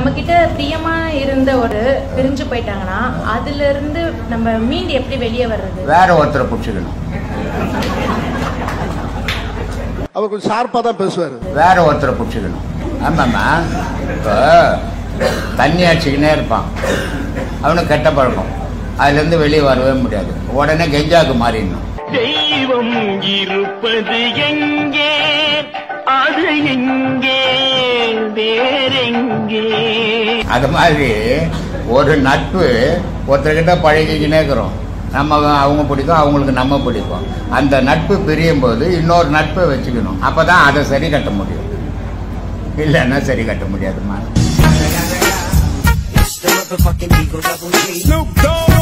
நம்ம கிட்ட பிரியமா இருந்த ஒரு பிரிஞ்சு போயிட்டாங்கன்னா அதுல இருந்து நம்ம மீண்டு எப்படி வெளியே வர்றது வேற ஒருத்தரை பிடிச்சிக்கணும் அவர் கொஞ்சம் ஷார்ப்பா தான் பேசுவாரு வேற ஒருத்தரை பிடிச்சிக்கணும் ஆமாம்மா இப்போ தண்ணி அடிச்சுக்கினே இருப்பான் அவனுக்கு கெட்ட பழக்கம் அதுலேருந்து வெளியே வரவே முடியாது உடனே கெஞ்சாக்கு மாறிடணும் தெய்வம் இருப்பது எங்கே அது எங்கே வேறெங்கே அது மாதிரி ஒரு நட்பு ஒருத்தர்கிட்ட பழகிக்கினே இருக்கிறோம் நம்ம அவங்க பிடிக்கும் அவங்களுக்கு நம்ம பிடிக்கும் அந்த நட்பு பிரியும் போது இன்னொரு நட்பை வச்சுக்கணும் அப்பதான் அதை சரி கட்ட முடியும் இல்லைன்னா சரி கட்ட முடியாதுமா Snoop Dogg.